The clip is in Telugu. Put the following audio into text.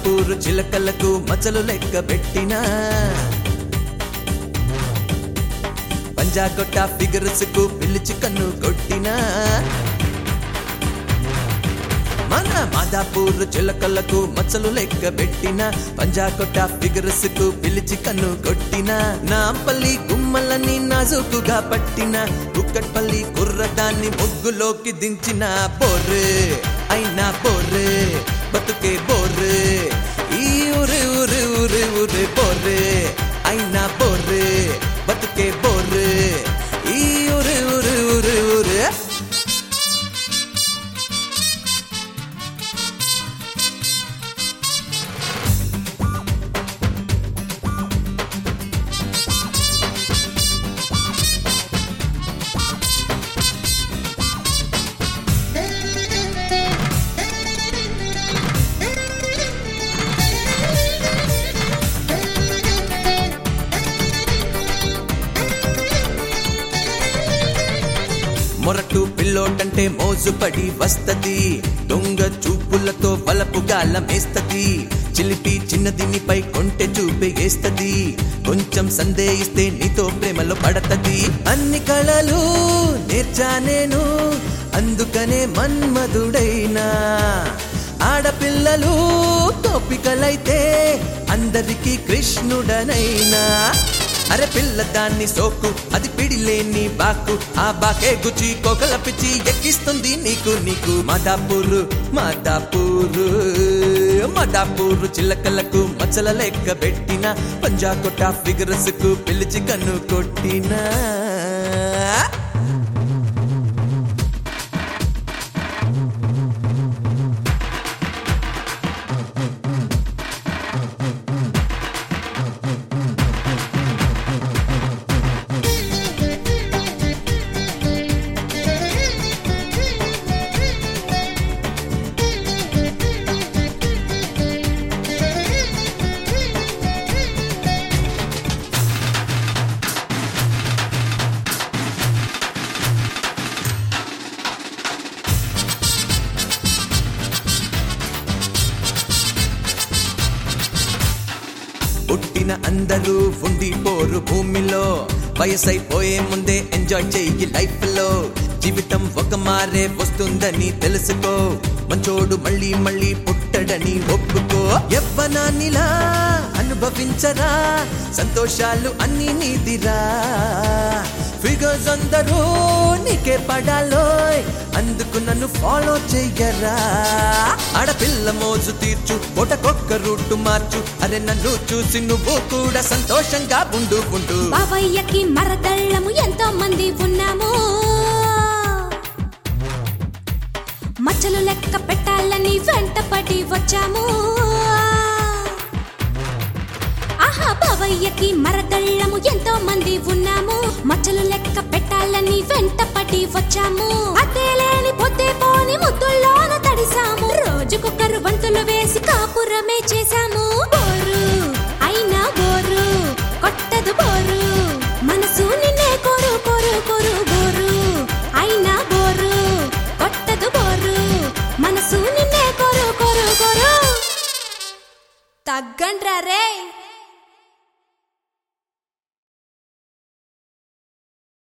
మాదాపూరు చిలకలకు మచ్చలు లెక్క పెట్టినా పంజాకొట్ట ఫిగర్స్ కు పిలిచి కన్ను కొట్టినా మన మాదాపూర్ చిలకలకు మచ్చలు లెక్క పెట్టిన పంజాకొట్ట ఫిగర్స్ కు పిలిచి కన్ను కొట్టిన నాంపల్లి గుమ్మలని నాజుకుగా పట్టిన కుక్కట్పల్లి కుర్రదాన్ని ముగ్గులోకి దించిన బోర్రే అయినా బోర్రే బతుకే బోర్రే ఈ ఊరే ఊరే ఊరే ఊరే బోర్రే అయినా బోర్రే బతుకే బోర్రే ఈ ఊరే ఊరే ఊరే ఊరే మొరటు పిల్లోటంటే మోజుపడి వస్తది దొంగ చూపులతో వలపు గాలమేస్తది చిలిపి చిన్నదినిపై కొంటె చూపే వేస్తది కొంచెం సందేహిస్తే నీతో ప్రేమలో పడతది అన్ని కళలు నేర్చా నేను అందుకనే మన్మధుడైనా ఆడపిల్లలు తోపికలైతే అందరికీ కృష్ణుడనైనా అరే పిల్ల దాన్ని సోకు అది పిడిలేని బాకు ఆ బాకే గుచి కోకల పిచ్చి ఎక్కిస్తుంది నీకు నీకు మాదాపూరు మాదాపూరు మాదాపూరు చిల్లకలకు మచ్చల లెక్క పెట్టిన పంజాకొట్ట ఫిగర్స్ కు పిలిచి కన్ను కొట్టినా పుట్టిన అందరూ ఉండిపోరు భూమిలో వయసైపోయే ముందే ఎంజాయ్ చెయ్యి లైఫ్ లో జీవితం ఒక మారే వస్తుందని తెలుసుకో మంచోడు మళ్ళీ మళ్ళీ పుట్టడని ఒప్పుకో యవ్వనాన్నిలా అనుభవించరా సంతోషాలు అన్ని నీదిరా ఫిగర్స్ అందరూ నీకే పడాలోయ్ అందుకు నన్ను ఫాలో చెయ్యరా ఆడపిల్ల మోజు తీర్చు ఒకటొక్క రూటు మార్చు అరే నన్ను చూసి నువ్వు కూడా సంతోషంగా ఉండు ఉండు బావయ్యకి మరదళ్ళము ఎంతో మంది ఉన్నాము మచ్చలు లెక్క పెట్టాలని వెంట పడి వచ్చాము ఆహా బావయ్యకి మరదళ్ళము ఎంతో మంది ఉన్నాము మచ్చలు లెక్క పెట్టాలని వెంట పడి వచ్చాము అదే లేని పొద్దే పోని ముద్దుల్లోన తడిసాము రోజుకొకరు వంతులు వేసి కాపురమే చేశాము బోరు అయినా బోరు కొట్టదు బోరు మనసు నిన్నే కోరు కోరు కోరు బోరు అయినా బోరు కొట్టదు బోరు మనసు నిన్నే కోరు కోరు కోరు తగ్గండ్రా రే